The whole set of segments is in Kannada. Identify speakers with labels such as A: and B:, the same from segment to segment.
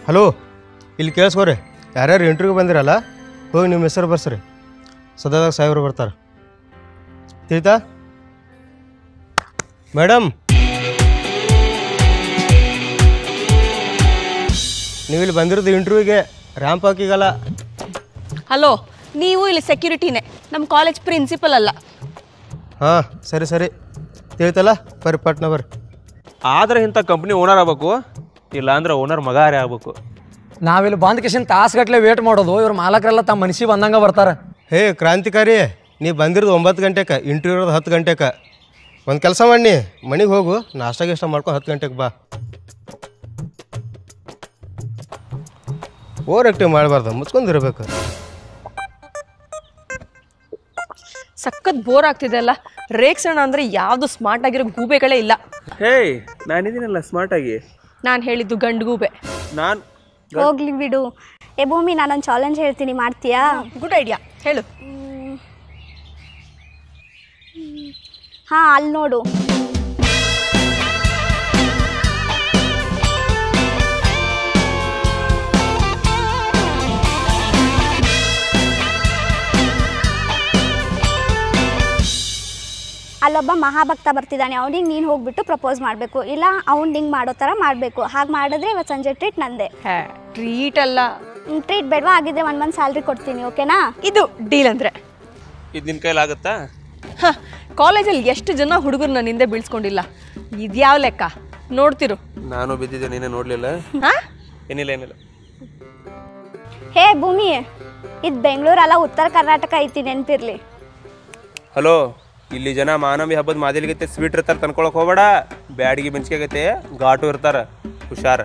A: ಹಲೋ ಇಲ್ಲಿ ಕೇಳಿಸ್ಕೋರಿ ಯಾರ್ಯಾರು ಇಂಟ್ರ್ವ್ಯೂ ಬಂದಿರಲ್ಲ ಹೋಗಿ ನಿಮ್ಮ ಹೆಸರು ಬರ್ಸ್ರಿ ಸದಾದಾಗ ಸಾಹೇಬ್ರು ಬರ್ತಾರೆ ತಿಳಿತಾ ಮೇಡಮ್ ನೀವು ಇಲ್ಲಿ ಬಂದಿರೋದು ಇಂಟ್ರ್ವ್ಯೂಗೆ ರ್ಯಾಂಪ್ ಹಾಕಿಗಲ್ಲ
B: ಹಲೋ ನೀವು ಇಲ್ಲಿ ಸೆಕ್ಯೂರಿಟಿನೇ ನಮ್ಮ ಕಾಲೇಜ್ ಪ್ರಿನ್ಸಿಪಲ್ ಅಲ್ಲ
A: ಹಾಂ ಸರಿ ಸರಿ ತಿಳಿತಲ್ಲ ಬರ್ರಿ ಪಟ್ನ ಬರ್ರಿ
C: ಆದ್ರೆ ಇಂಥ ಕಂಪ್ನಿ ಓನರ್ ಆಗ್ಬೇಕು ಇಲ್ಲ ಅಂದ್ರೆ ಓನರ್ ಮಗಾರೇ ಆಗ್ಬೇಕು
D: ನಾವಿಲ್ಲಿ ಬಂದ ಕಿಶನ್ ತಾಸ್ಗಟ್ಲೆ ವೇಟ್ ಮಾಡೋದು ಇವ್ರ ಮಾಲಕರೆಲ್ಲ ತಮ್ಮ ಮನಸ್ಸಿಗೆ ಬಂದಂಗೆ ಬರ್ತಾರೆ
A: ಹೇ ಕ್ರಾಂತಿಕಾರಿ ನೀ ಬಂದಿರೋದು ಒಂಬತ್ತು ಗಂಟೆಗೆ ಇಂಟರ್ವ್ಯೂ ಇರೋದು ಹತ್ತು ಗಂಟೆಗೆ ಒಂದು ಕೆಲಸ ಮಾಡಿ ಮನೆಗೆ ಹೋಗು ನಾಷ್ಟ ಗಿಷ್ಟ ಮಾಡ್ಕೊಂಡು ಹತ್ತು ಗಂಟೆಗೆ ಬಾ ಓವರ್ ಆಕ್ಟಿವ್ ಮಾಡಬಾರ್ದು ಮುಚ್ಕೊಂಡಿರ್ಬೇಕು
B: ಸಖತ್ ಬೋರ್ ಆಗ್ತಿದೆ ಅಲ್ಲ ರೇಕ್ಸೋಣ ಅಂದರೆ ಯಾವುದು ಸ್ಮಾರ್ಟ್ ಆಗಿರೋ ಗೂಬೆಗಳೇ ಇಲ್ಲ
C: ಹೇಯ್ ನಾನಿದ್ದೀನಲ್ಲ ಸ್ಮಾರ್ಟಾಗಿ
B: ನಾನು ಹೇಳಿದ್ದು ಗಂಡು ಗೂಬೆ
C: ನಾನು
E: ಹೋಗ್ಲಿ ಬಿಡು ಏ ಭೂಮಿ ನಾನೊಂದು ಚಾಲೆಂಜ್ ಹೇಳ್ತೀನಿ ಮಾಡ್ತೀಯಾ
B: ಗುಡ್ ಐಡಿಯಾ ಹೇಳು
E: ಹಾಂ ಅಲ್ಲಿ ನೋಡು ಅಲ್ಲೊಬ್ಬ ಮಹಾಭಕ್ತ ಬರ್ತಿದ್ದಾನೆ ಅವನಿಗೆ ನೀನು ಹೋಗ್ಬಿಟ್ಟು ಪ್ರಪೋಸ್ ಮಾಡಬೇಕು ಇಲ್ಲ ಅವ್ನು ಹಿಂಗೆ ಮಾಡೋ ಥರ ಮಾಡಬೇಕು ಹಾಗೆ ಮಾಡಿದ್ರೆ ಇವತ್ತು ಸಂಜೆ ಟ್ರೀಟ್ ನಂದೆ
B: ಹೇ ಟ್ರೀಟ್ ಅಲ್ಲ
E: ಟ್ರೀಟ್ ಬೇಡವಾ ಆಗಿದ್ರೆ ಒನ್ ಮಂತ್ ಸ್ಯಾಲ್ರಿ ಕೊಡ್ತೀನಿ ಓಕೆನಾ
B: ಇದು ಡೀಲ್ ಅಂದರೆ
C: ಇದು ನಿನ್ನ ಕೈಲಾಗುತ್ತಾ
B: ಹಾಂ ಕಾಲೇಜಲ್ಲಿ ಎಷ್ಟು ಜನ ಹುಡುಗರು ನನ್ನ ಹಿಂದೆ ಬೀಳ್ಸ್ಕೊಂಡಿಲ್ಲ ಇದ್ಯಾವ ಲೆಕ್ಕ ನೋಡ್ತಿರು
C: ನಾನು ಬಿದ್ದಿದ್ದೆ ನೀನೇ ನೋಡಲಿಲ್ಲ
B: ಹಾಂ
C: ಏನಿಲ್ಲ ಏನಿಲ್ಲ
E: ಹೇ ಭೂಮಿ ಇದು ಬೆಂಗಳೂರಲ್ಲ ಉತ್ತರ ಕರ್ನಾಟಕ ಐತಿ ನೆನಪಿರ್ಲಿ
C: ಹಲೋ ಇಲ್ಲಿ ಜನ ಮಾನವಿ ಹಬ್ಬದ ಮಾದಲಿಗತ್ತೆ ಸ್ವೀಟ್ ಇರ್ತಾರೆ ತನ್ಕೊಳಕ್ ಹೋಗ್ಬೇಡ ಬ್ಯಾಡಿಗೆ ಮೆಣಸಿಕಾಗತ್ತೆ ಘಾಟು ಇರ್ತಾರ ಹುಷಾರ್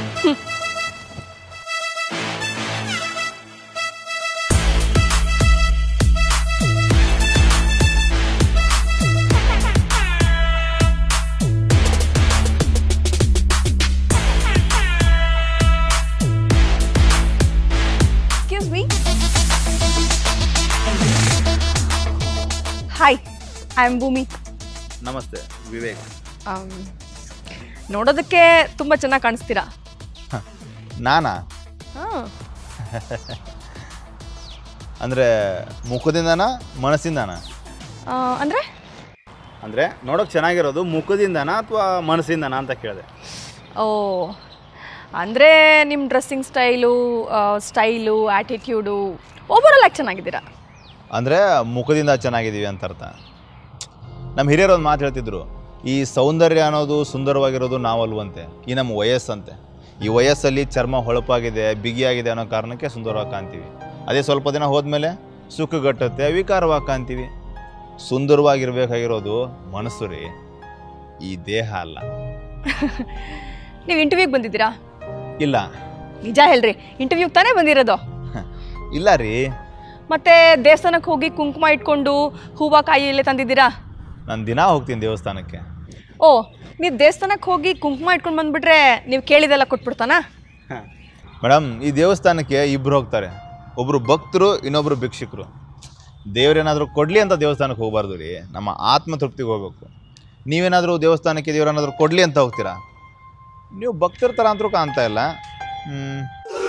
B: excuse me hi I am Bhoomi
F: ನಮಸ್ತೆ ವಿವೇಕ್
B: ಆಮ್, ನೋಡೋದಕ್ಕೆ ತುಂಬ ಚೆನ್ನಾಗಿ ಕಾಣಿಸ್ತೀರಾ
F: ನಾನಾ
B: ಹಾಂ
F: ಅಂದರೆ ಮುಖದಿಂದನಾ ಮನಸ್ಸಿಂದನಾ
B: ಅಂದರೆ
F: ಅಂದರೆ ನೋಡೋಕೆ ಚೆನ್ನಾಗಿರೋದು ಮುಖದಿಂದನಾ ಅಥವಾ ಮನಸ್ಸಿಂದನಾ ಅಂತ ಕೇಳಿದೆ
B: ಓ ಅಂದರೆ ನಿಮ್ಮ dressing style style attitude overall ಆಗಿ ಚೆನ್ನಾಗಿದ್ದೀರಾ
F: ಅಂದರೆ ಮುಖದಿಂದ ಚೆನ್ನಾಗಿದ್ದೀವಿ ಅಂತ ಅರ್ಥ ನಮ್ಮ ಹಿರಿಯರು ಒಂದು ಮಾತು ಹೇಳ್ತಿದ್ರು ಈ ಸೌಂದರ್ಯ ಅನ್ನೋದು ಸುಂದರವಾಗಿರೋದು ನಾವಲ್ವಂತೆ ಈ ನಮ್ಮ ವಯಸ್ಸಂತೆ ಈ ವಯಸ್ಸಲ್ಲಿ ಚರ್ಮ ಹೊಳಪಾಗಿದೆ ಬಿಗಿಯಾಗಿದೆ ಅನ್ನೋ ಕಾರಣಕ್ಕೆ ಸುಂದರವಾಗಿ ಕಾಣ್ತೀವಿ ಅದೇ ಸ್ವಲ್ಪ ದಿನ ಹೋದ್ಮೇಲೆ ಸುಖಗಟ್ಟುತ್ತೆ ವಿಕಾರವಾಗಿ ಕಾಣ್ತೀವಿ ಸುಂದರವಾಗಿರ್ಬೇಕಾಗಿರೋದು ಮನಸ್ಸು ರೀ ಈ ದೇಹ ಅಲ್ಲ
B: ನೀವು ಇಂಟರ್ವ್ಯೂಗೆ ಬಂದಿದ್ದೀರಾ
F: ಇಲ್ಲ
B: ನಿಜ ಹೇಳ್ರಿ ಇಂಟರ್ವ್ಯೂಗೆ ತಾನೇ ಬಂದಿರೋದು
F: ಇಲ್ಲ ರೀ
B: ಮತ್ತೆ ದೇವಸ್ಥಾನಕ್ಕೆ ಹೋಗಿ ಕುಂಕುಮ ಇಟ್ಕೊಂಡು ಹೂವು ಕಾಯಿ ಎಲ್ಲ ತಂದಿದ್ದೀರಾ
F: ನಾನು ದಿನ ಹೋಗ್ತೀನಿ ದೇವಸ್ಥಾನಕ್ಕೆ
B: ಓ ನೀವು ದೇವಸ್ಥಾನಕ್ಕೆ ಹೋಗಿ ಕುಂಕುಮ ಇಟ್ಕೊಂಡು ಬಂದ್ಬಿಟ್ರೆ ನೀವು ಕೇಳಿದೆಲ್ಲ ಕೊಟ್ಬಿಡ್ತಾನಾ
F: ಮೇಡಮ್ ಈ ದೇವಸ್ಥಾನಕ್ಕೆ ಇಬ್ಬರು ಹೋಗ್ತಾರೆ ಒಬ್ಬರು ಭಕ್ತರು ಇನ್ನೊಬ್ಬರು ಭಿಕ್ಷುಕರು ದೇವ್ರೇನಾದರೂ ಕೊಡಲಿ ಅಂತ ದೇವಸ್ಥಾನಕ್ಕೆ ಹೋಗಬಾರ್ದು ರೀ ನಮ್ಮ ಆತ್ಮ ತೃಪ್ತಿಗೆ ಹೋಗ್ಬೇಕು ನೀವೇನಾದರೂ ದೇವಸ್ಥಾನಕ್ಕೆ ದೇವ್ರೇನಾದರೂ ಕೊಡಲಿ ಅಂತ ಹೋಗ್ತೀರಾ ನೀವು ಭಕ್ತರ ಥರ ಅಂತರೂ ಕಾಣ್ತಾ ಇಲ್ಲ ಹ್ಮ್.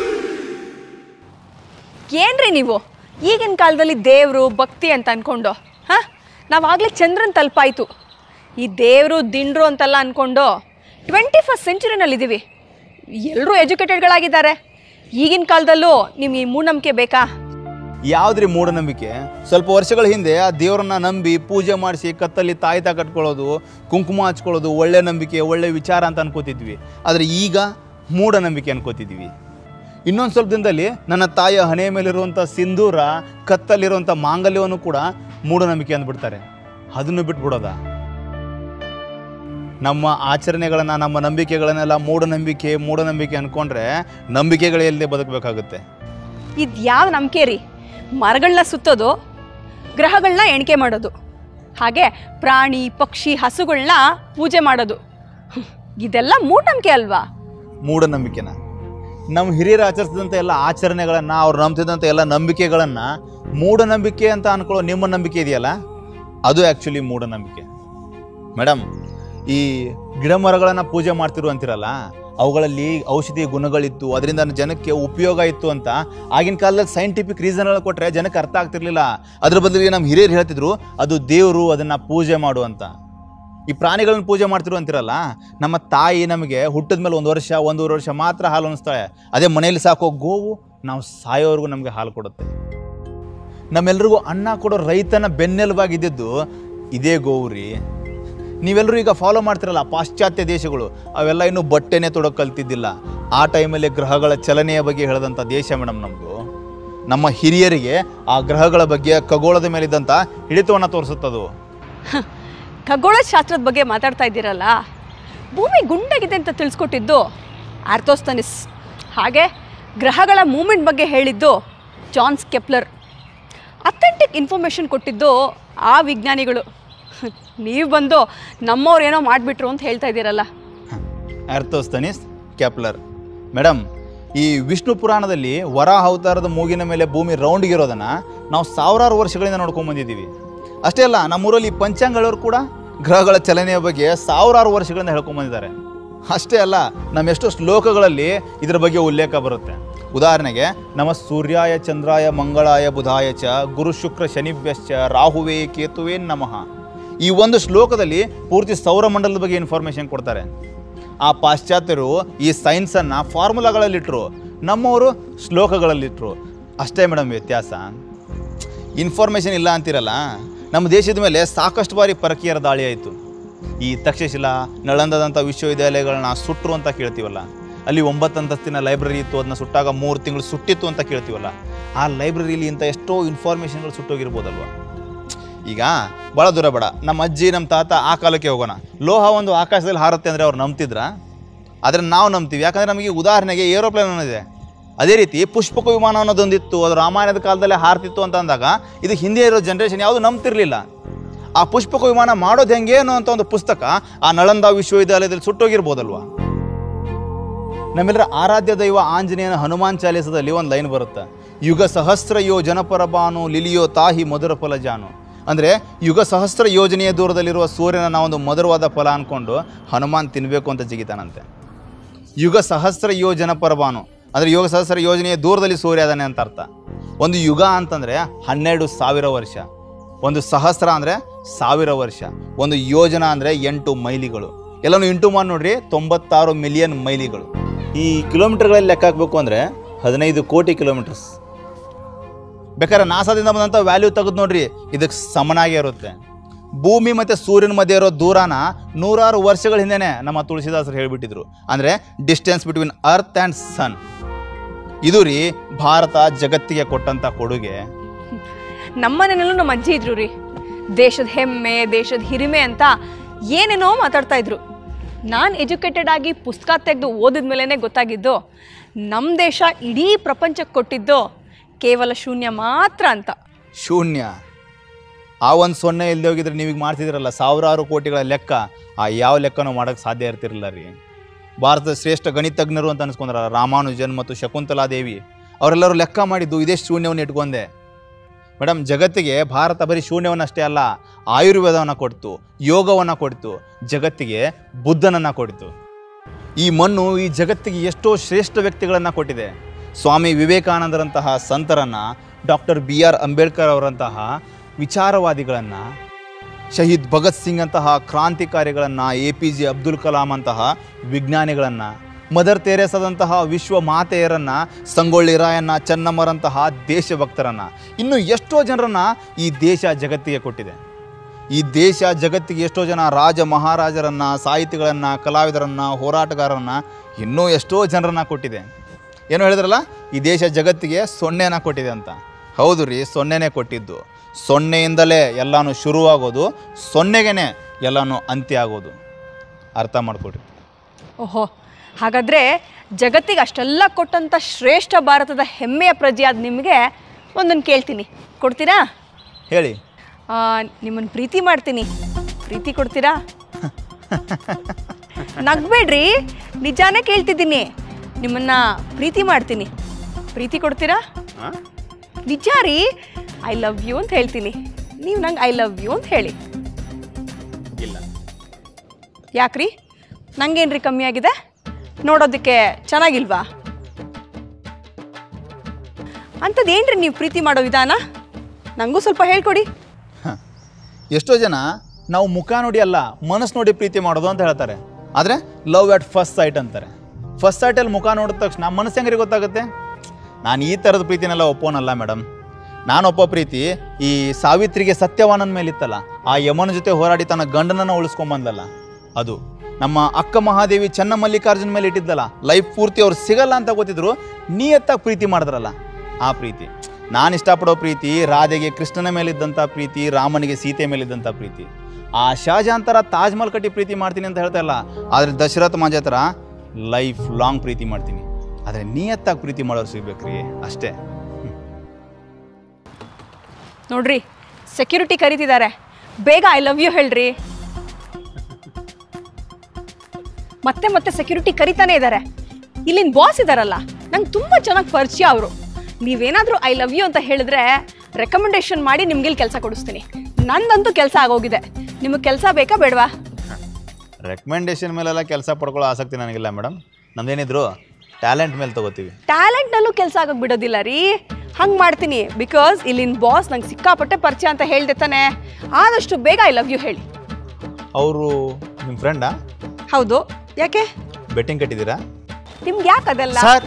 B: ಏನ್ರಿ ನೀವು ಈಗಿನ ಕಾಲದಲ್ಲಿ ದೇವರು ಭಕ್ತಿ ಅಂತ ಅನ್ಕೊಂಡು ಹಾಂ ನಾವಾಗಲೇ ಚಂದ್ರನ್ ತಲುಪಾಯ್ತು ಈ ದೇವರು ದಿಂಡ್ರು ಅಂತೆಲ್ಲ ಅನ್ಕೊಂಡು ಟ್ವೆಂಟಿ ಫಸ್ಟ್ ಸೆಂಚುರಿನಲ್ಲಿದ್ದೀವಿ ಎಲ್ಲರೂ ಎಜುಕೇಟೆಡ್ಗಳಾಗಿದ್ದಾರೆ ಈಗಿನ ಕಾಲದಲ್ಲೂ ನಿಮ್ಗೆ ಈ ಮೂಢನಂಬಿಕೆ ಬೇಕಾ
F: ಯಾವ್ದ್ರಿ ಮೂಢನಂಬಿಕೆ ಸ್ವಲ್ಪ ವರ್ಷಗಳ ಹಿಂದೆ ಆ ದೇವರನ್ನ ನಂಬಿ ಪೂಜೆ ಮಾಡಿಸಿ ಕತ್ತಲ್ಲಿ ತಾಯ್ತ ಕಟ್ಕೊಳ್ಳೋದು ಕುಂಕುಮ ಹಚ್ಕೊಳ್ಳೋದು ಒಳ್ಳೆ ನಂಬಿಕೆ ಒಳ್ಳೆ ವಿಚಾರ ಅಂತ ಅನ್ಕೋತಿದ್ವಿ ಆದರೆ ಈಗ ಮೂಢನಂಬಿಕೆ ಅನ್ಕೋತಿದ್ವಿ ಇನ್ನೊಂದು ಸ್ವಲ್ಪ ದಿನದಲ್ಲಿ ನನ್ನ ತಾಯಿಯ ಹಣೆಯ ಮೇಲಿರುವಂಥ ಸಿಂಧೂರ ಕತ್ತಲ್ಲಿರುವಂಥ ಮಾಂಗಲ್ಯವನ್ನು ಕೂಡ ಮೂಢನಂಬಿಕೆ ಅಂದ್ಬಿಡ್ತಾರೆ ಅದನ್ನು ಬಿಟ್ಬಿಡೋದ ನಮ್ಮ ಆಚರಣೆಗಳನ್ನು ನಮ್ಮ ನಂಬಿಕೆಗಳನ್ನೆಲ್ಲ ಮೂಢನಂಬಿಕೆ ಮೂಢನಂಬಿಕೆ ಅಂದ್ಕೊಂಡ್ರೆ ನಂಬಿಕೆಗಳಿಲ್ಲದೆ ಬದುಕಬೇಕಾಗುತ್ತೆ
B: ಇದು ಯಾವ ನಂಬಿಕೆ ರೀ ಮರಗಳನ್ನ ಸುತ್ತೋದು ಗ್ರಹಗಳನ್ನ ಎಣಿಕೆ ಮಾಡೋದು ಹಾಗೆ ಪ್ರಾಣಿ ಪಕ್ಷಿ ಹಸುಗಳನ್ನ ಪೂಜೆ ಮಾಡೋದು ಹ್ಮ್, ಇದೆಲ್ಲ ಮೂಢನಂಬಿಕೆ ಅಲ್ವಾ
F: ಮೂಢನಂಬಿಕೆನ ನಮ್ಮ ಹಿರಿಯರು ಆಚರಿಸಿದಂಥ ಎಲ್ಲ ಆಚರಣೆಗಳನ್ನು ಅವ್ರು ನಂಬ್ತಿದ್ದಂಥ ಎಲ್ಲ ನಂಬಿಕೆಗಳನ್ನು ಮೂಢನಂಬಿಕೆ ಅಂತ ಅನ್ಕೊಳ್ಳೋ ನಿಮ್ಮ ನಂಬಿಕೆ ಇದೆಯಲ್ಲ ಅದು ಆ್ಯಕ್ಚುಲಿ ಮೂಢನಂಬಿಕೆ ಮೇಡಮ್ ಈ ಗಿಡ ಮರಗಳನ್ನು ಪೂಜೆ ಮಾಡ್ತಿರು ಅಂತಿರಲ್ಲ ಅವುಗಳಲ್ಲಿ ಔಷಧಿ ಗುಣಗಳಿತ್ತು ಅದರಿಂದ ಜನಕ್ಕೆ ಉಪಯೋಗ ಇತ್ತು ಅಂತ ಆಗಿನ ಕಾಲದಲ್ಲಿ ಸೈಂಟಿಫಿಕ್ ರೀಸನ್ಗಳು ಕೊಟ್ಟರೆ ಜನಕ್ಕೆ ಅರ್ಥ ಆಗ್ತಿರ್ಲಿಲ್ಲ ಅದ್ರ ಬದಲಿಗೆ ನಮ್ಮ ಹಿರಿಯರು ಹೇಳ್ತಿದ್ರು ಅದು ದೇವರು ಅದನ್ನು ಪೂಜೆ ಮಾಡು ಅಂತ ಈ ಪ್ರಾಣಿಗಳನ್ನ ಪೂಜೆ ಮಾಡ್ತಿರು ಅಂತಿರಲ್ಲ ನಮ್ಮ ತಾಯಿ ನಮಗೆ ಹುಟ್ಟಿದ ಮೇಲೆ ಒಂದು ವರ್ಷ ಒಂದೂವರೆ ವರ್ಷ ಮಾತ್ರ ಹಾಲು ಅನಿಸ್ತಾಳೆ ಅದೇ ಮನೇಲಿ ಸಾಕೋ ಗೋವು ನಾವು ಸಾಯೋವರೆಗೂ ನಮಗೆ ಹಾಲು ಕೊಡುತ್ತೆ ನಮ್ಮೆಲ್ರಿಗೂ ಅನ್ನ ಕೊಡೋ ರೈತನ ಬೆನ್ನೆಲುಬಾಗಿದ್ದಿದ್ದು ಇದೇ ಗೋವು ರೀ ನೀವೆಲ್ಲರೂ ಈಗ ಫಾಲೋ ಮಾಡ್ತಿರಲ್ಲ ಪಾಶ್ಚಾತ್ಯ ದೇಶಗಳು ಅವೆಲ್ಲ ಇನ್ನೂ ಬಟ್ಟೆನೇ ತೊಡೋಕೆ ಕಲ್ತಿದ್ದಿಲ್ಲ ಆ ಟೈಮಲ್ಲಿ ಗ್ರಹಗಳ ಚಲನೆಯ ಬಗ್ಗೆ ಹೇಳಿದಂಥ ದೇಶ ಮೇಡಮ್ ನಮ್ಮದು ನಮ್ಮ ಹಿರಿಯರಿಗೆ ಆ ಗ್ರಹಗಳ ಬಗ್ಗೆ ಖಗೋಳದ ಮೇಲಿದ್ದಂಥ ಹಿಡಿತವನ್ನು ತೋರಿಸುತ್ತದು
B: ಖಗೋಳ ಶಾಸ್ತ್ರದ ಬಗ್ಗೆ ಮಾತಾಡ್ತಾ ಇದ್ದೀರಲ್ಲ ಭೂಮಿ ಗುಂಡಾಗಿದೆ ಅಂತ ತಿಳಿಸ್ಕೊಟ್ಟಿದ್ದು ಆರ್ಥೋಸ್ತನಿಸ್ ಹಾಗೆ ಗ್ರಹಗಳ ಮೂಮೆಂಟ್ ಬಗ್ಗೆ ಹೇಳಿದ್ದು ಜಾನ್ಸ್ ಕೆಪ್ಲರ್ ಅಥೆಂಟಿಕ್ ಇನ್ಫಾರ್ಮೇಷನ್ ಕೊಟ್ಟಿದ್ದು ಆ ವಿಜ್ಞಾನಿಗಳು ನೀವು ಬಂದು ನಮ್ಮವ್ರು ಏನೋ ಮಾಡಿಬಿಟ್ರು ಅಂತ ಹೇಳ್ತಾ ಇದ್ದೀರಲ್ಲ
F: ಆರ್ಥೋಸ್ತನಿಸ್ ಕ್ಯಾಪ್ಲರ್ ಮೇಡಮ್ ಈ ವಿಷ್ಣು ಪುರಾಣದಲ್ಲಿ ವರಾಹ ಅವತಾರದ ಮೂಗಿನ ಮೇಲೆ ಭೂಮಿ ರೌಂಡ್ಗಿರೋದನ್ನು ನಾವು ಸಾವಿರಾರು ವರ್ಷಗಳಿಂದ ನೋಡ್ಕೊಂಡ್ ಬಂದಿದ್ದೀವಿ ಅಷ್ಟೇ ಅಲ್ಲ ನಮ್ಮೂರಲ್ಲಿ ಈ ಪಂಚಾಂಗಳವರು ಕೂಡ ಗ್ರಹಗಳ ಚಲನೆಯ ಬಗ್ಗೆ ಸಾವಿರಾರು ವರ್ಷಗಳಿಂದ ಹೇಳ್ಕೊಂಡ್ ಬಂದಿದ್ದಾರೆ ಅಷ್ಟೇ ಅಲ್ಲ ನಮ್ಮ ಎಷ್ಟೋ ಶ್ಲೋಕಗಳಲ್ಲಿ ಇದರ ಬಗ್ಗೆ ಉಲ್ಲೇಖ ಬರುತ್ತೆ ಉದಾಹರಣೆಗೆ ನಮ ಸೂರ್ಯಾಯ ಚಂದ್ರಾಯ ಮಂಗಳಾಯ ಬುಧಾಯ ಚ ಗುರು ಶುಕ್ರ ಶನಿಭ್ಯಶ್ಚ ರಾಹುವೇ ಕೇತುವೇ ನಮಃ ಈ ಒಂದು ಶ್ಲೋಕದಲ್ಲಿ ಪೂರ್ತಿ ಸೌರಮಂಡಲದ ಬಗ್ಗೆ ಇನ್ಫಾರ್ಮೇಷನ್ ಕೊಡ್ತಾರೆ ಆ ಪಾಶ್ಚಾತ್ಯರು ಈ ಸೈನ್ಸನ್ನು ಫಾರ್ಮುಲಾಗಳಲ್ಲಿಟ್ಟರು ನಮ್ಮವರು ಶ್ಲೋಕಗಳಲ್ಲಿಟ್ಟರು ಅಷ್ಟೇ ಮೇಡಮ್ ವ್ಯತ್ಯಾಸ ಇನ್ಫಾರ್ಮೇಷನ್ ಇಲ್ಲ ಅಂತಿರಲ್ಲ ನಮ್ಮ ದೇಶದ ಮೇಲೆ ಸಾಕಷ್ಟು ಬಾರಿ ಪರಕೀಯರ ದಾಳಿ ಆಯಿತು ಈ ತಕ್ಷಶಿಲಾ ನಳಂದದಂಥ ವಿಶ್ವವಿದ್ಯಾಲಯಗಳನ್ನ ಸುಟ್ಟರು ಅಂತ ಕೇಳ್ತೀವಲ್ಲ ಅಲ್ಲಿ ಒಂಬತ್ತು ಅಂತಸ್ತಿನ ಲೈಬ್ರರಿ ಇತ್ತು ಅದನ್ನ ಸುಟ್ಟಾಗ ಮೂರು ತಿಂಗಳು ಸುಟ್ಟಿತ್ತು ಅಂತ ಕೇಳ್ತೀವಲ್ಲ ಆ ಲೈಬ್ರರಿಲಿ ಇಂಥ ಎಷ್ಟೋ ಇನ್ಫಾರ್ಮೇಷನ್ಗಳು ಸುಟ್ಟೋಗಿರ್ಬೋದಲ್ವ ಈಗ ಭಾಳ ದೂರ ಬೇಡ ನಮ್ಮ ಅಜ್ಜಿ ನಮ್ಮ ತಾತ ಆ ಕಾಲಕ್ಕೆ ಹೋಗೋಣ ಲೋಹ ಒಂದು ಆಕಾಶದಲ್ಲಿ ಹಾರುತ್ತೆ ಅಂದರೆ ಅವ್ರು ನಂಬ್ತಿದ್ರ ಆದರೆ ನಾವು ನಂಬ್ತೀವಿ ಯಾಕಂದರೆ ನಮಗೆ ಉದಾಹರಣೆಗೆ ಏರೋಪ್ಲೇನ್ ಅನ್ನೋದಿದೆ ಅದೇ ರೀತಿ ಪುಷ್ಪಕ ವಿಮಾನ ಅನ್ನೋದೊಂದಿತ್ತು ಅದು ರಾಮಾಯಣದ ಕಾಲದಲ್ಲೇ ಹಾರ್ತಿತ್ತು ಅಂತ ಅಂದಾಗ ಇದು ಹಿಂದೆ ಇರೋ ಜನ್ರೇಷನ್ ಯಾವುದು ನಂಬ್ತಿರ್ಲಿಲ್ಲ ಆ ಪುಷ್ಪಕ ವಿಮಾನ ಮಾಡೋದು ಹೆಂಗೆ ಅನ್ನೋ ಅಂತ ಒಂದು ಪುಸ್ತಕ ಆ ನಳಂದ ವಿಶ್ವವಿದ್ಯಾಲಯದಲ್ಲಿ ಸುಟ್ಟೋಗಿರ್ಬೋದಲ್ವಾ ನಮ್ಮೆಲ್ಲರ ಆರಾಧ್ಯ ದೈವ ಆಂಜನೇಯನ ಹನುಮಾನ್ ಚಾಲಿಸದಲ್ಲಿ ಒಂದು ಲೈನ್ ಬರುತ್ತೆ ಯುಗ ಸಹಸ್ರ ಯೋ ಜನಪರಬಾನು ಲಿಲಿಯೋ ತಾಹಿ ಮಧುರ ಫಲ ಜಾನು ಅಂದರೆ ಯುಗ ಸಹಸ್ರ ಯೋಜನೆಯ ದೂರದಲ್ಲಿರುವ ಸೂರ್ಯನ ನಾವೊಂದು ಮಧುರವಾದ ಫಲ ಅಂದ್ಕೊಂಡು ಹನುಮಾನ್ ತಿನ್ನಬೇಕು ಅಂತ ಜಿಗಿತಾನಂತೆ ಯುಗ ಸಹಸ್ರ ಯೋಜನ ಪರಬಾನು ಅಂದರೆ ಯುಗ ಸಹಸ್ರ ಯೋಜನೆಯ ದೂರದಲ್ಲಿ ಸೂರ್ಯ ಅದಾನೆ ಅಂತ ಅರ್ಥ ಒಂದು ಯುಗ ಅಂತಂದರೆ ಹನ್ನೆರಡು ಸಾವಿರ ವರ್ಷ ಒಂದು ಸಹಸ್ರ ಅಂದರೆ ಸಾವಿರ ವರ್ಷ ಒಂದು ಯೋಜನ ಅಂದರೆ ಎಂಟು ಮೈಲಿಗಳು ಎಲ್ಲನೂ ಇಂಟು ಮಾಡಿ ನೋಡ್ರಿ ತೊಂಬತ್ತಾರು ಮಿಲಿಯನ್ ಮೈಲಿಗಳು ಈ ಕಿಲೋಮೀಟರ್ಗಳಲ್ಲಿ ಲೆಕ್ಕ ಹಾಕಬೇಕು ಅಂದರೆ ಹದಿನೈದು ಕೋಟಿ ಕಿಲೋಮೀಟರ್ಸ್ ಬೇಕಾದ್ರೆ ನಾಸಾದಿಂದ ಬಂದಂಥ ವ್ಯಾಲ್ಯೂ ತೆಗೆದು ನೋಡ್ರಿ ಇದಕ್ಕೆ ಸಮನಾಗೇ ಇರುತ್ತೆ ಭೂಮಿ ಮತ್ತು ಸೂರ್ಯನ ಮಧ್ಯೆ ಇರೋ ದೂರನ ನೂರಾರು ವರ್ಷಗಳ ಹಿಂದೆನೆ ನಮ್ಮ ತುಳಸಿದಾಸರು ಹೇಳಿಬಿಟ್ಟಿದ್ರು ಅಂದರೆ distance between earth and sun ಇದು ರೀ ಭಾರತ ಜಗತ್ತಿಗೆ ಕೊಟ್ಟಂಥ ಕೊಡುಗೆ
B: ನಮ್ಮನೆಯಲ್ಲೂ ನಮ್ಮ ಅಜ್ಜಿ ಇದ್ರು ರೀ ದೇಶದ ಹೆಮ್ಮೆ ದೇಶದ ಹಿರಿಮೆ ಅಂತ ಏನೇನೋ ಮಾತಾಡ್ತಾ ಇದ್ರು ನಾನು ಎಜುಕೇಟೆಡ್ ಆಗಿ ಪುಸ್ತಕ ತೆಗೆದು ಓದಿದ ಮೇಲೇ ಗೊತ್ತಾಗಿದ್ದು ನಮ್ಮ ದೇಶ ಇಡೀ ಪ್ರಪಂಚಕ್ಕೆ ಕೊಟ್ಟಿದ್ದು ಕೇವಲ ಶೂನ್ಯ ಮಾತ್ರ ಅಂತ
F: ಶೂನ್ಯ ಆ ಒಂದು ಸೊನ್ನೆ ಇಲ್ಲದೆ ಹೋಗಿದ್ರೆ ನೀವೀಗ ಮಾಡ್ತಿದ್ದೀರಲ್ಲ ಸಾವಿರಾರು ಕೋಟಿಗಳ ಲೆಕ್ಕ ಆ ಯಾವ ಲೆಕ್ಕನೂ ಮಾಡೋಕ್ಕೆ ಸಾಧ್ಯ ಇರ್ತಿರಲಿಲ್ಲ ರೀ ಭಾರತದ ಶ್ರೇಷ್ಠ ಗಣಿತಜ್ಞರು ಅಂತ ಅನ್ಸ್ಕೊಂಡ್ರಲ್ಲ ರಾಮಾನುಜನ್ ಮತ್ತು ಶಕುಂತಲಾದೇವಿ ಅವರೆಲ್ಲರೂ ಲೆಕ್ಕ ಮಾಡಿದ್ದು ಇದೇ ಶೂನ್ಯವನ್ನು ಇಟ್ಕೊಂಡೆ ಮೇಡಮ್ ಜಗತ್ತಿಗೆ ಭಾರತ ಬರೀ ಶೂನ್ಯವನ್ನು ಅಷ್ಟೇ ಅಲ್ಲ ಆಯುರ್ವೇದವನ್ನು ಕೊಡ್ತು ಯೋಗವನ್ನು ಕೊಡ್ತು ಜಗತ್ತಿಗೆ ಬುದ್ಧನನ್ನು ಕೊಡ್ತು ಈ ಮಣ್ಣು ಈ ಜಗತ್ತಿಗೆ ಎಷ್ಟೋ ಶ್ರೇಷ್ಠ ವ್ಯಕ್ತಿಗಳನ್ನು ಕೊಟ್ಟಿದೆ ಸ್ವಾಮಿ ವಿವೇಕಾನಂದರಂತಹ ಸಂತರನ್ನು ಡಾಕ್ಟರ್ ಬಿ ಆರ್ ಅಂಬೇಡ್ಕರ್ ಅವರಂತಹ ವಿಚಾರವಾದಿಗಳನ್ನು ಶಹೀದ್ ಭಗತ್ ಸಿಂಗ್ ಅಂತಹ ಕ್ರಾಂತಿಕಾರಿಗಳನ್ನು A P J Abdul Kalam ಅಂತಹ ವಿಜ್ಞಾನಿಗಳನ್ನು ಮದರ್ ತೆರೇಸದಂತಹ ವಿಶ್ವ ಮಾತೆಯರನ್ನು ಸಂಗೊಳ್ಳಿ ರಾಯಣ್ಣ ಚೆನ್ನಮ್ಮರಂತಹ ದೇಶಭಕ್ತರನ್ನು ಇನ್ನು ಎಷ್ಟೋ ಜನರನ್ನು ಈ ದೇಶ ಜಗತ್ತಿಗೆ ಕೊಟ್ಟಿದೆ ಈ ದೇಶ ಜಗತ್ತಿಗೆ ಎಷ್ಟೋ ಜನ ರಾಜ ಮಹಾರಾಜರನ್ನು ಸಾಹಿತಿಗಳನ್ನು ಕಲಾವಿದರನ್ನು ಹೋರಾಟಗಾರರನ್ನು ಇನ್ನೂ ಎಷ್ಟೋ ಜನರನ್ನು ಕೊಟ್ಟಿದೆ ಏನು ಹೇಳಿದ್ರಲ್ಲ ಈ ದೇಶ ಜಗತ್ತಿಗೆ ಸೊನ್ನೆನ ಕೊಟ್ಟಿದೆ ಅಂತ ಹೌದು ರೀ ಸೊನ್ನೆನೇ ಕೊಟ್ಟಿದ್ದು ಸೊನ್ನೆಯಿಂದಲೇ ಎಲ್ಲನೂ ಶುರುವಾಗೋದು ಸೊನ್ನೆಗೇ ಎಲ್ಲನೂ ಅಂತ್ಯ ಆಗೋದು ಅರ್ಥ ಮಾಡ್ಕೊಡ್ರಿ
B: ಓಹೋ ಹಾಗಾದರೆ ಜಗತ್ತಿಗೆ ಅಷ್ಟೆಲ್ಲ ಕೊಟ್ಟಂಥ ಶ್ರೇಷ್ಠ ಭಾರತದ ಹೆಮ್ಮೆಯ ಪ್ರಜೆಯಾದ ನಿಮಗೆ ಒಂದನ್ನು ಕೇಳ್ತೀನಿ ಕೊಡ್ತೀರಾ
F: ಹೇಳಿ
B: ನಿಮ್ಮನ್ನು ಪ್ರೀತಿ ಮಾಡ್ತೀನಿ ಪ್ರೀತಿ ಕೊಡ್ತೀರಾ ನಗ್ಬೇಡ್ರಿ ನಿಜಾನೇ ಕೇಳ್ತಿದ್ದೀನಿ ನಿಮ್ಮನ್ನ ಪ್ರೀತಿ ಮಾಡ್ತೀನಿ ಪ್ರೀತಿ ಕೊಡ್ತೀರಾ ನಿಜ ರೀ ಐ ಲವ್ ಯು ಅಂತ ಹೇಳ್ತೀನಿ ನೀವು ನಂಗೆ ಐ ಲವ್ ಯು ಅಂತ ಹೇಳಿ
F: ಇಲ್ಲ
B: ಯಾಕ್ರಿ ನಂಗೇನ್ರಿ ಕಮ್ಮಿ ಆಗಿದೆ ನೋಡೋದಕ್ಕೆ ಚೆನ್ನಾಗಿಲ್ವಾ ಅಂಥದ್ದು ಏನ್ರಿ ನೀವು ಪ್ರೀತಿ ಮಾಡೋ ವಿಧಾನ ನನಗೂ ಸ್ವಲ್ಪ ಹೇಳ್ಕೊಡಿ
F: ಹ. ಎಷ್ಟೋ ಜನ ನಾವು ಮುಖ ನೋಡಿ ಅಲ್ಲ ಮನಸ್ಸು ನೋಡಿ ಪ್ರೀತಿ ಮಾಡೋದು ಅಂತ ಹೇಳ್ತಾರೆ ಆದರೆ ಲವ್ ಅಟ್ ಫಸ್ಟ್ ಸೈಟ್ ಅಂತಾರೆ ಫಸ್ಟ್ ಸೈಟಲ್ಲಿ ಮುಖ ನೋಡಿದ ತಕ್ಷಣ ಮನಸ್ಸು ಹೆಂಗ್ರಿ ಗೊತ್ತಾಗುತ್ತೆ ನಾನು ಈ ಥರದ ಪ್ರೀತಿನೆಲ್ಲ ಒಪ್ಪೋನಲ್ಲ ಮೇಡಮ್ ನಾನು ಒಪ್ಪೋ ಪ್ರೀತಿ ಈ ಸಾವಿತ್ರಿಗೆ ಸತ್ಯವಾನನ ಮೇಲೆ ಇತ್ತಲ್ಲ ಆ ಯಮನ ಜೊತೆ ಹೋರಾಡಿ ತನ್ನ ಗಂಡನನ್ನು ಉಳಿಸ್ಕೊಂಬಂದಲ್ಲ ಅದು ನಮ್ಮ ಅಕ್ಕ ಮಹಾದೇವಿ ಚೆನ್ನ ಮಲ್ಲಿಕಾರ್ಜುನ ಮೇಲೆ ಇಟ್ಟಿದ್ದಲ್ಲ ಲೈಫ್ ಪೂರ್ತಿ ಅವ್ರು ಸಿಗಲ್ಲ ಅಂತ ಗೊತ್ತಿದ್ರು ನಿಯತ್ತಾಗಿ ಪ್ರೀತಿ ಮಾಡಿದ್ರಲ್ಲ ಆ ಪ್ರೀತಿ ನಾನು ಇಷ್ಟಪಡೋ ಪ್ರೀತಿ ರಾಧೆಗೆ ಕೃಷ್ಣನ ಮೇಲಿದ್ದಂಥ ಪ್ರೀತಿ ರಾಮನಿಗೆ ಸೀತೆ ಮೇಲಿದ್ದಂಥ ಪ್ರೀತಿ ಆ ಶಾಜಹಾನ್ ಥರ ತಾಜ್ ಮಹಲ್ ಕಟ್ಟಿ ಪ್ರೀತಿ ಮಾಡ್ತೀನಿ ಅಂತ ಹೇಳ್ತಾ ಇಲ್ಲ ಆದರೆ ದಶರಥ ಮಾಂಜ ಥರ ಲೈಫ್ ಲಾಂಗ್ ಪ್ರೀತಿ ಮಾಡ್ತೀನಿ ಆದರೆ ನಿಯತ್ತಾಗಿ ಪ್ರೀತಿ ಮಾಡೋರು ಸಿಗ್ಬೇಕ್ರಿ ಅಷ್ಟೇ
B: ನೋಡ್ರಿ ಸೆಕ್ಯೂರಿಟಿ ಕರೀತಿದ್ದಾರೆ ಬೇಗ ಐ ಲವ್ ಯು ಹೇಳ್ರಿ ಮತ್ತೆ ಮತ್ತೆ ಸೆಕ್ಯೂರಿಟಿ ಕರಿತಾನೆ ಇದ್ದಾರೆ ಇಲ್ಲಿನ ಬಾಸ್ ಇದಾರಲ್ಲ ನಂಗೆ ತುಂಬ ಚೆನ್ನಾಗಿ ಪರಿಚಯ ಅವರು ನೀವೇನಾದರೂ ಐ ಲವ್ ಯು ಅಂತ ಹೇಳಿದ್ರೆ ರೆಕಮೆಂಡೇಶನ್ ಮಾಡಿ ನಿಮ್ಗೆ ಇಲ್ಲಿ ಕೆಲಸ ಕೊಡಿಸ್ತೀನಿ ನಂದಂತೂ ಕೆಲಸ ಆಗೋಗಿದೆ ನಿಮಗೆ ಕೆಲಸ ಬೇಕಾ ಬೇಡವಾ
F: ರೆಕಮೆಂಡೇಶನ್ ಮೇಲೆಲ್ಲ ಕೆಲಸ ಪಡ್ಕೊಳ್ಳೋ ಆಸಕ್ತಿ ನನಗಿಲ್ಲ ಮೇಡಮ್ ನಮ್ದೇನಿದ್ರು ಟ್ಯಾಲೆಂಟ್ ಮೇಲೆ ತಗೋತೀವಿ
B: ಟ್ಯಾಲೆಂಟ್ನಲ್ಲೂ ಕೆಲಸ ಆಗೋಕೆ ಬಿಡೋದಿಲ್ಲ ರೀ ಹಂಗೆ ಮಾಡ್ತೀನಿ ಬಿಕಾಸ್ ಇಲ್ಲಿನ ಬಾಸ್ ನಂಗೆ ಸಿಕ್ಕಾಪಟ್ಟೆ ಪರಿಚಯ ಅಂತ ಹೇಳ್ದೆ ತಾನೆ ಆದಷ್ಟು ಬೇಗ ಐ ಲವ್ ಯು ಹೇಳಿ
F: ಅವರು ನಿಮ್ಮ ಫ್ರೆಂಡಾ
B: ಹೌದು ಯಾಕೆ
F: ಬೆಟ್ಟಿಂಗ್ ಕಟ್ಟಿದ್ದೀರಾ
B: ನಿಮ್ಗೆ ಯಾಕೆ ಅದೆಲ್ಲ
A: ಸರ್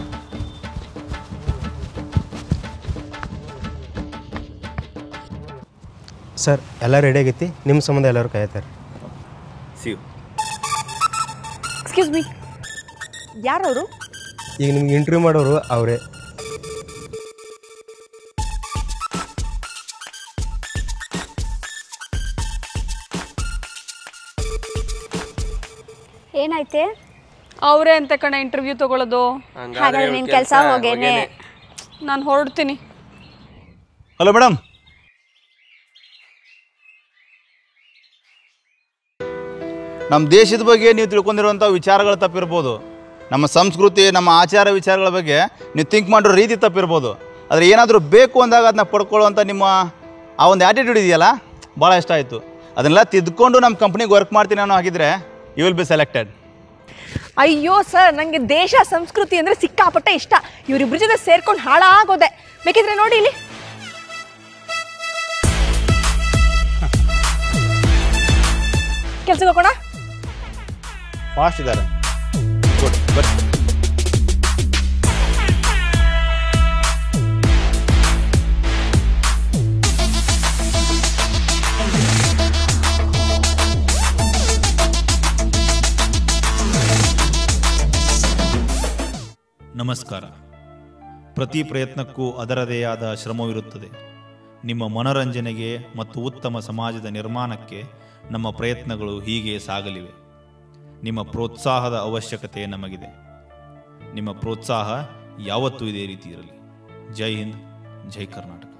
A: ಸರ್ ಎಲ್ಲ ರೆಡಿ ಆಗೈತಿ ನಿಮ್ಮ ಸಂಬಂಧ ಎಲ್ಲರೂ ಕಾಯ್ತಾರೆ
C: ಸಿವ್
B: ಎಕ್ಸ್ಕ್ಯೂಸ್ ಮೀ ಯಾರವರು
A: ಈಗ ನಿಮ್ಗೆ ಇಂಟರ್ವ್ಯೂ ಮಾಡೋರು ಅವರೇ
E: ಏನೈತೆ
B: ಅವರೇ ಅಂತ ಕಣ ಇಂಟರ್ವ್ಯೂ ತಗೊಳ್ಳೋದು
E: ಹಾಗಾದ್ರೆ ನಿನ್ ಕೆಲಸ ಹೋಗೇನೆ
B: ನಾನು ಹೊರಡ್ತೀನಿ
F: ಹಲೋ ಮೇಡಮ್ ನಮ್ಮ ದೇಶದ ಬಗ್ಗೆ ನೀವು ತಿಳ್ಕೊಂಡಿರುವಂಥ ವಿಚಾರಗಳು ತಪ್ಪಿರ್ಬೋದು ನಮ್ಮ ಸಂಸ್ಕೃತಿ ನಮ್ಮ ಆಚಾರ ವಿಚಾರಗಳ ಬಗ್ಗೆ ನೀವು ಥಿಂಕ್ ಮಾಡಿರೋ ರೀತಿ ತಪ್ಪಿರ್ಬೋದು ಆದರೆ ಏನಾದರೂ ಬೇಕು ಅಂದಾಗ ಅದನ್ನ ಪಡ್ಕೊಳ್ಳುವಂಥ ನಿಮ್ಮ ಆ ಒಂದು ಆ್ಯಟಿಟ್ಯೂಡ್ ಇದೆಯಲ್ಲ ಭಾಳ ಇಷ್ಟ ಆಯಿತು ಅದನ್ನೆಲ್ಲ ತಿದ್ಕೊಂಡು ನಮ್ಮ ಕಂಪ್ನಿಗೆ ವರ್ಕ್ ಮಾಡ್ತೀನಿ ಅನ್ನೋ ಹಾಗಿದ್ರೆ ಯು ವಿಲ್ ಬಿ ಸೆಲೆಕ್ಟೆಡ್
B: ಅಯ್ಯೋ ಸರ್ ನನಗೆ ದೇಶ ಸಂಸ್ಕೃತಿ ಅಂದರೆ ಸಿಕ್ಕಾಪಟ್ಟೆ ಇಷ್ಟ ಇವರಿಬ್ರ ಜೊತೆ ಸೇರ್ಕೊಂಡು ಹಾಳಾಗೋದೆ ಬೇಕಿದ್ರೆ ನೋಡಿ ಇಲ್ಲಿ ಕೆಲ್ಸಕ್ಕೆ ಹೋಗೋಣ
F: ಫಾಸ್ಟ್ ಇದ್ದಾರೆ ಗುಡ್ ಬಟ್
G: ನಮಸ್ಕಾರ ಪ್ರತಿ ಪ್ರಯತ್ನಕ್ಕೂ ಅದರದೇ ಆದ ಶ್ರಮವಿರುತ್ತದೆ ನಿಮ್ಮ ಮನರಂಜನೆಗೆ ಮತ್ತು ಉತ್ತಮ ಸಮಾಜದ ನಿರ್ಮಾಣಕ್ಕೆ ನಮ್ಮ ಪ್ರಯತ್ನಗಳು ಹೀಗೆ ಸಾಗಲಿವೆ ನಿಮ್ಮ ಪ್ರೋತ್ಸಾಹದ ಅವಶ್ಯಕತೆ ನಮಗಿದೆ ನಿಮ್ಮ ಪ್ರೋತ್ಸಾಹ ಯಾವತ್ತೂ ಇದೇ ರೀತಿ ಇರಲಿ ಜೈ ಹಿಂದ್ ಜೈ ಕರ್ನಾಟಕ